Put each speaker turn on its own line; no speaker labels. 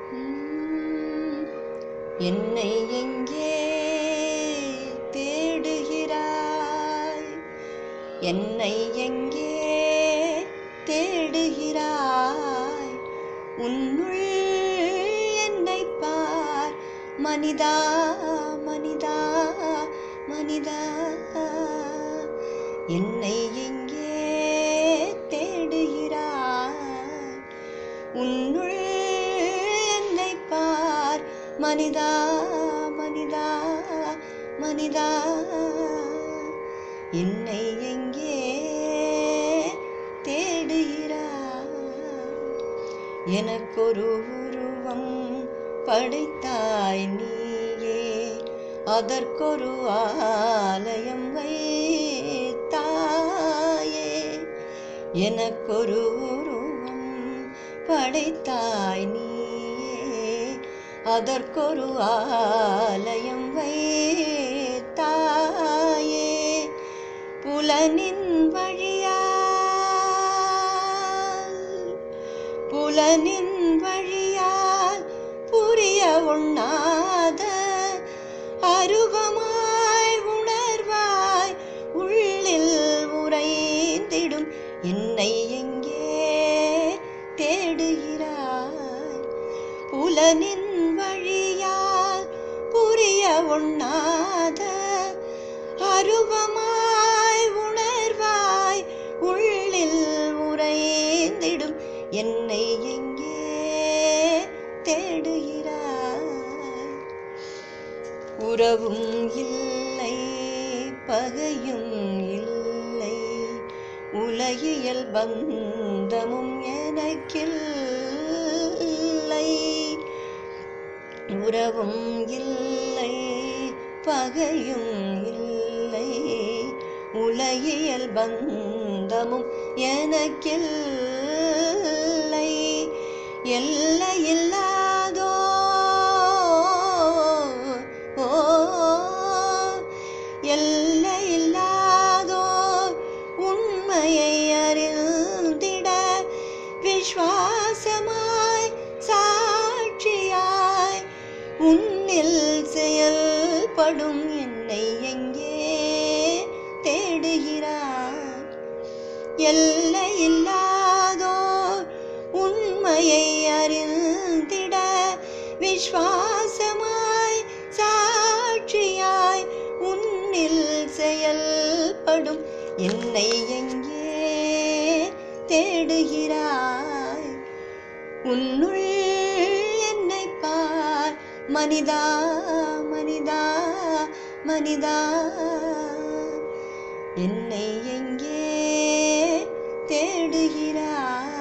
உம், என்னை எங்கே தேடுகிறாய் என்னை எங்கே தேடுகிறாய் உன்னுள் என்னை பார் மனிதா மனிதா மனிதா என்னை எங்கே தேடுகிறாய் உன்னுள் என்னை பார் மனிதா மனிதா மனிதா என்னை எங்கே தேடுகிறாய் எனக்கொரு உருவம் படைத்தாய் நீயே அதற்கொரு ஆலயம் வைத்தாயே எனக்கொரு உருவம் படைத்தாய் நீயே அதற்கொரு ஆலயம் வைத்தாயே புலனின் வழியால் புலனின் வழியால் புரிய உண்ணாத அருகமாய் உணர்வாய் உள்ளில் உறைந்திடும் என்னை எங்கே தேடுகிறாய் புலனின் வழியால் புரிய உண்ணாத அருவமாய் உணர்வாய் உள்ளில் உறைந்திடும் என்னை எங்கே தேடுகிறாய் உறவும் இல்லை பகையும் இல்லை உலகியல் பந்தமும் எனக்கில்லை உறவும் இல்லை பகையும் இல்லை உலகியல் பந்தமும் எனக்கில்லை எல்லையில்லாதோ ஓ எல்லையில்லாதோ உண்மையை அறிந்திட விஸ்வாசமாய் சாட்சியாய் உன்னில் செயல்படும் என்னை எங்கே தேடுகிறாய் எல்லையில்லாதோ உண்மையை அறிந்திட விஸ்வாசமாய் சாட்சியாய் உன்னில் செயல்படும் என்னை எங்கே தேடுகிறாய் உன்னுள் என்னை பார் மனிதா மனிதா மனிதா என்னை எங்கே தேடுகிறாய்